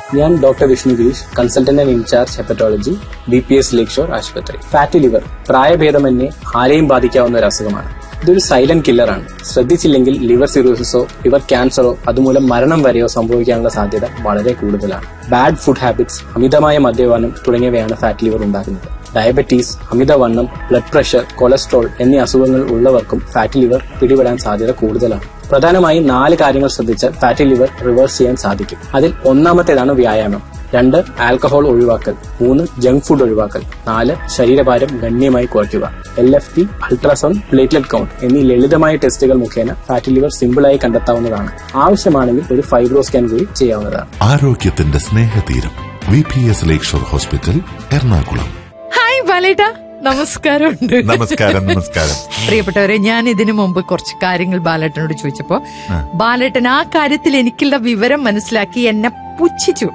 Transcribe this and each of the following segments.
ഞാൻ doctor Vishnu Girish consultant and in charge hepatology B P S lake shore ആശുപത്രി fatty liver പ്രായഭേദമന്യേ ആരെയും ബാധിക്കാവുന്ന ഒരു അസുഖമാണ് ഇതൊരു സൈലന്റ് കില്ലറാണ് ശ്രദ്ധിച്ചില്ലെങ്കിൽ ലിവർ സിറോസിസോ ലിവർ ക്യാൻസറോ അതുമൂലം മരണം വരെയോ സംഭവിക്കാനുള്ള സാധ്യത വളരെ കൂടുതലാണ് ബാഡ് ഫുഡ് ഹാബിറ്റ്സ് അമിതമായ മദ്യപാനം തുടങ്ങിയവയാണ് ഫാറ്റ് ലിവർ ഉണ്ടാക്കുന്നത് ഡയബറ്റീസ് അമിതവണ്ണം ബ്ലഡ് പ്രഷർ കൊളസ്ട്രോൾ എന്നീ അസുഖങ്ങൾ ഉള്ളവർക്കും ഫാറ്റി ലിവർ പിടിപെടാൻ സാധ്യത കൂടുതലാണ് പ്രധാനമായും നാല് കാര്യങ്ങൾ ശ്രദ്ധിച്ചാൽ ഫാറ്റി ലിവർ റിവേഴ്സ് ചെയ്യാൻ സാധിക്കും അതിൽ ഒന്നാമത്തേതാണ് വ്യായാമം രണ്ട് ആൽക്കഹോൾ ഒഴിവാക്കൽ മൂന്ന് ജങ്ക് ഫുഡ് ഒഴിവാക്കൽ നാല് ശരീരഭാരം ഗണ്യമായി കുറയ്ക്കുക L F T ultrasound platelet count എന്നീ ലളിതമായ ടെസ്റ്റുകൾ മുഖേന ഫാറ്റി ലിവർ സിമ്പിളായി കണ്ടെത്താവുന്നതാണ് ആവശ്യമാണെങ്കിൽ ഒരു ഫൈബ്രോ സ്കാൻ കൂടി ചെയ്യാവുന്നതാണ് ആരോഗ്യത്തിന്റെ സ്നേഹതീരം V P S lake shore hospital Ernakulam hi ബാലേട്ട നമസ്കാരമുണ്ട് നമസ്കാരം നമസ്കാരം പ്രിയപ്പെട്ടവരെ ഞാൻ ഇതിനു മുമ്പ് കുറച്ച് കാര്യങ്ങൾ ബാലേട്ടനോട് ചോദിച്ചപ്പോ ബാലേട്ടൻ ആ കാര്യത്തിൽ എനിക്കുള്ള വിവരം മനസ്സിലാക്കി എന്നെ പുച്ഛിച്ചു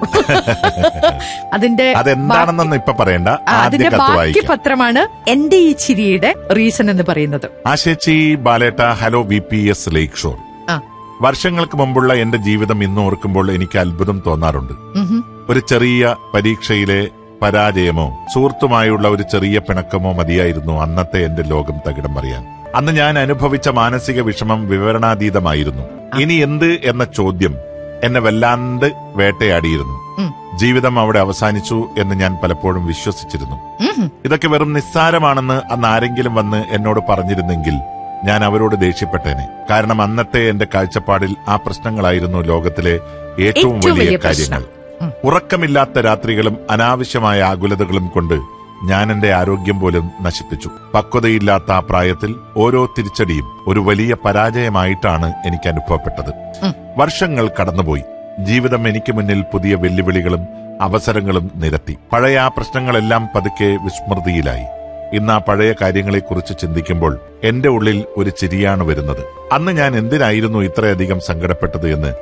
അതിന്റെ അതെന്താണെന്നൊന്നും ഇപ്പൊ പറയണ്ട ആ, ആദ്യ അതിന്റെ കത്ത് ബാക്കി വായിക്കാം പത്രമാണ് എന്റെ ഈ ചിരിയുടെ റീസൺ എന്ന് പറയുന്നത് ആശേച്ചി ബാലേട്ട hello V P S lake shore ആ വർഷങ്ങൾക്ക് മുമ്പുള്ള എന്റെ ജീവിതം ഇന്ന് ഓർക്കുമ്പോൾ എനിക്ക് അത്ഭുതം തോന്നാറുണ്ട് ഉഹും. ഒരു ചെറിയ പരീക്ഷയിലെ പരാജയമോ സുഹൃത്തുമായുള്ള ഒരു ചെറിയ പിണക്കമോ മതിയായിരുന്നു അന്നത്തെ എന്റെ ലോകം തകിടം മറിയാൻ അന്ന് ഞാൻ അനുഭവിച്ച മാനസിക വിഷമം വിവരണാതീതമായിരുന്നു ഇനി എന്ത് എന്ന ചോദ്യം എന്നെ വല്ലാണ്ട് വേട്ടയാടിയിരുന്നു ഉം. ജീവിതം അവിടെ അവസാനിച്ചു എന്ന് ഞാൻ പലപ്പോഴും വിശ്വസിച്ചിരുന്നു ഉഹും. ഇതൊക്കെ വെറും നിസ്സാരമാണെന്ന് അന്ന് ആരെങ്കിലും വന്ന് എന്നോട് പറഞ്ഞിരുന്നെങ്കിൽ ഞാൻ അവരോട് ദേഷ്യപ്പെട്ടേനെ കാരണം അന്നത്തെ എന്റെ കാഴ്ചപ്പാടിൽ ആ പ്രശ്നങ്ങളായിരുന്നു ലോകത്തിലെ ഏറ്റവും ഏറ്റവും വലിയ വലിയ കാര്യങ്ങൾ പ്രശ്നം. ഉം. ഉറക്കമില്ലാത്ത രാത്രികളും അനാവശ്യമായ ആകുലതകളും കൊണ്ട് ഞാൻ എന്റെ ആരോഗ്യം പോലും നശിപ്പിച്ചു പക്വതയില്ലാത്ത ആ പ്രായത്തിൽ ഓരോ തിരിച്ചടിയും ഒരു വലിയ പരാജയമായിട്ടാണ് എനിക്ക് അനുഭവപ്പെട്ടത് ഉം. വർഷങ്ങൾ കടന്നുപോയി ജീവിതം എനിക്ക് മുന്നിൽ പുതിയ വെല്ലുവിളികളും അവസരങ്ങളും നിരത്തി പഴയ ആ പ്രശ്നങ്ങളെല്ലാം പതുക്കെ വിസ്മൃതിയിലായി ഇന്ന് ആ പഴയ കാര്യങ്ങളെക്കുറിച്ച് ചിന്തിക്കുമ്പോൾ എന്റെ ഉള്ളിൽ ഒരു ചിരിയാണ് വരുന്നത് അന്ന് ഞാൻ എന്തിനായിരുന്നു ഇത്രയധികം സങ്കടപ്പെട്ടത് എന്ന്